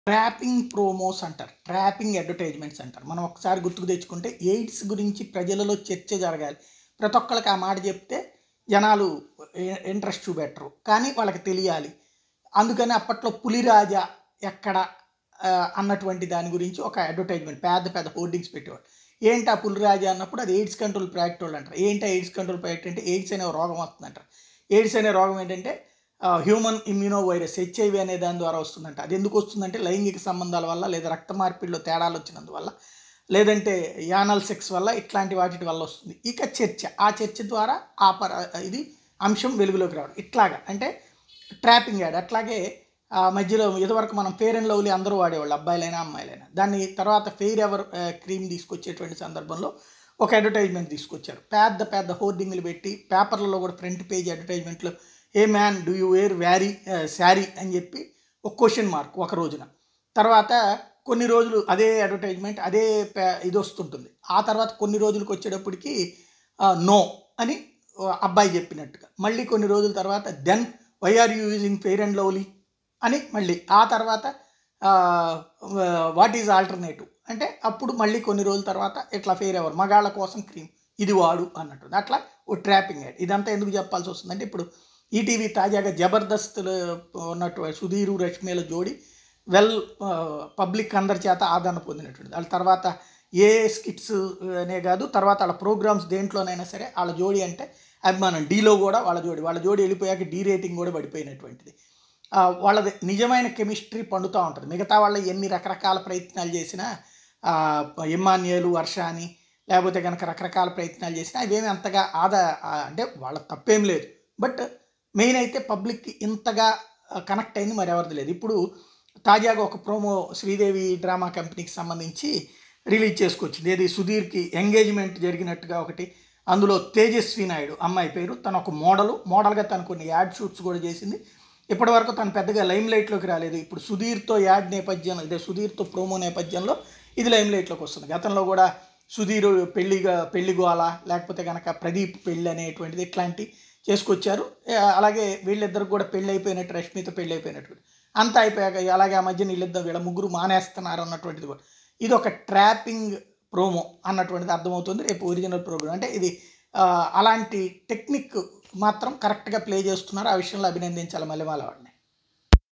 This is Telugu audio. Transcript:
ట్రాపింగ్ ప్రోమోస్ అంటారు ట్రాపింగ్ అడ్వర్టైజ్మెంట్స్ అంటారు మనం ఒకసారి గుర్తుకు తెచ్చుకుంటే ఎయిడ్స్ గురించి ప్రజలలో చర్చ జరగాలి ప్రతి ఒక్కరికి ఆ మాట చెప్తే జనాలు ఇంట్రెస్ట్ చూపెట్టరు కానీ వాళ్ళకి తెలియాలి అందుకని అప్పట్లో పులిరాజా ఎక్కడ ఆ, అన్నటువంటి దాని గురించి ఒక అడ్వర్టైజ్మెంట్ పెద్ద పెద్ద హోర్డింగ్స్ పెట్టేవాడు ఏంటి ఆ పులిరాజా అన్నప్పుడు అది ఎయిడ్స్ కంట్రోల్ ప్రాజెక్ట్ వాళ్ళు అంటారు ఏంటి ఆ ఎయిడ్స్ కంట్రోల్ ప్రాజెక్ట్ అంటే ఎయిడ్స్ అనే ఒక రోగం వస్తుందంటారు ఎయిడ్స్ అనే రోగం ఏంటంటే హ్యూమన్ ఇమ్యూనో వైరస్ హెచ్ఐవి అనే దాని ద్వారా వస్తుందంట అది ఎందుకు వస్తుందంటే లైంగిక సంబంధాల వల్ల లేదా రక్త మార్పిడిలో తేడాలు వచ్చినందువల్ల లేదంటే యానల్ సెక్స్ వల్ల ఇట్లాంటి వాటి వల్ల వస్తుంది ఇక చర్చ ఆ చర్చ ద్వారా ఆ పర ఇది అంశం వెలుగులోకి రావడం ఇట్లాగా అంటే ట్రాపింగ్ యాడ్ అట్లాగే ఆ మధ్యలో ఇదివరకు మనం ఫేర్ అండ్ లవ్లీ అందరూ వాడేవాళ్ళు అబ్బాయిలైనా అమ్మాయిలైనా దాన్ని తర్వాత ఫెయిర్ ఎవర్ క్రీమ్ తీసుకొచ్చేటువంటి సందర్భంలో ఒక అడ్వర్టైజ్మెంట్ తీసుకొచ్చారు పెద్ద పెద్ద హోర్డింగ్లు పెట్టి పేపర్లలో కూడా ఫ్రంట్ పేజ్ అడ్వర్టైజ్మెంట్లో a man do you wear very sari అని చెప్పి ఒక క్వశ్చన్ మార్క్ ఒక రోజున తర్వాత కొన్ని రోజులు అదే అడ్వర్టైజ్మెంట్ అదే పే- ఇది వస్తుంటుంది ఆ తర్వాత కొన్ని రోజులకు వచ్చేటప్పటికి నో అని ఆ, అబ్బాయి చెప్పినట్టుగా మళ్ళీ కొన్ని రోజుల తర్వాత then why are you using Fair and Lovely అని మళ్ళీ ఆ తర్వాత వాట్ ఈజ్ ఆల్టర్నేటివ్ అంటే అప్పుడు మళ్ళీ కొన్ని రోజుల తర్వాత ఇట్లా ఫెయిర్ ఎవర్ మగాళ్ళ కోసం క్రీమ్ ఇది వాడు అన్నట్టు అట్లా ఓ ట్రాపింగ్ యాడ్ ఇదంతా ఎందుకు చెప్పాల్సి వస్తుందంటే ఇప్పుడు ఈటీవీ తాజాగా జబర్దస్త్ ఉన్నట్టు సుధీరు రష్మిల జోడి వెల్ పబ్లిక్ అందరి చేత ఆదరణ పొందినటువంటి వాళ్ళ తర్వాత ఏ స్కిట్స్ అనే కాదు తర్వాత వాళ్ళ ప్రోగ్రామ్స్ దేంట్లోనైనా సరే వాళ్ళ జోడి అంటే అభిమానం డీలో కూడా వాళ్ళ జోడి వాళ్ళ జోడి వెళ్ళిపోయాక డీ రేటింగ్ కూడా పడిపోయినటువంటిది ఆ, వాళ్ళది నిజమైన కెమిస్ట్రీ పండుతూ ఉంటుంది మిగతా వాళ్ళ ఎన్ని రకరకాల ప్రయత్నాలు చేసినా ఆ, ఇమ్మాన్యుయలు వర్ష అని లేకపోతే కనుక రకరకాల ప్రయత్నాలు చేసినా అవేమి అంతగా ఆదా ఆ, అంటే వాళ్ళ తప్పేం లేదు బట్ మెయిన్ అయితే పబ్లిక్కి ఇంతగా కనెక్ట్ అయింది మరి ఎవరిది లేదు ఇప్పుడు తాజాగా ఒక ప్రోమో శ్రీదేవి డ్రామా కంపెనీకి సంబంధించి రిలీజ్ చేసుకొచ్చింది ఏది సుధీర్కి ఎంగేజ్మెంట్ జరిగినట్టుగా ఒకటి అందులో తేజస్వి నాయుడు అమ్మాయి పేరు తను ఒక మోడలు మోడల్గా తను కొన్ని యాడ్ షూట్స్ కూడా చేసింది ఇప్పటివరకు తను పెద్దగా లైమ్ లైట్లోకి రాలేదు ఇప్పుడు సుధీర్తో యాడ్ నేపథ్యంలో ఇదే సుధీర్తో ప్రోమో నేపథ్యంలో ఇది లైమ్ లైట్లోకి వస్తుంది గతంలో కూడా సుధీర్ పెళ్లిగా పెళ్లి గోల లేకపోతే కనుక ప్రదీప్ పెళ్ళి అనేటువంటిది ఇట్లాంటి చేసుకొచ్చారు ఆ, అలాగే వీళ్ళిద్దరు కూడా పెళ్ళి అయిపోయినట్టు రష్మితో పెళ్ళి అయిపోయినట్టు అంతా అయిపోయాక అలాగే ఆ మధ్య వీళ్ళిద్దరు వీళ్ళ ముగ్గురు మానేస్తున్నారు అన్నటువంటిది కూడా ఇది ఒక ట్రాపింగ్ ప్రోమో అన్నటువంటిది అర్థమవుతుంది రేపు ఒరిజినల్ ప్రోగ్రామ్ అంటే ఇది ఆ, అలాంటి టెక్నిక్ మాత్రం కరెక్ట్గా ప్లే చేస్తున్నారు ఆ విషయంలో అభినందించాలి మళ్ళీ వాళ్ళ వాడిని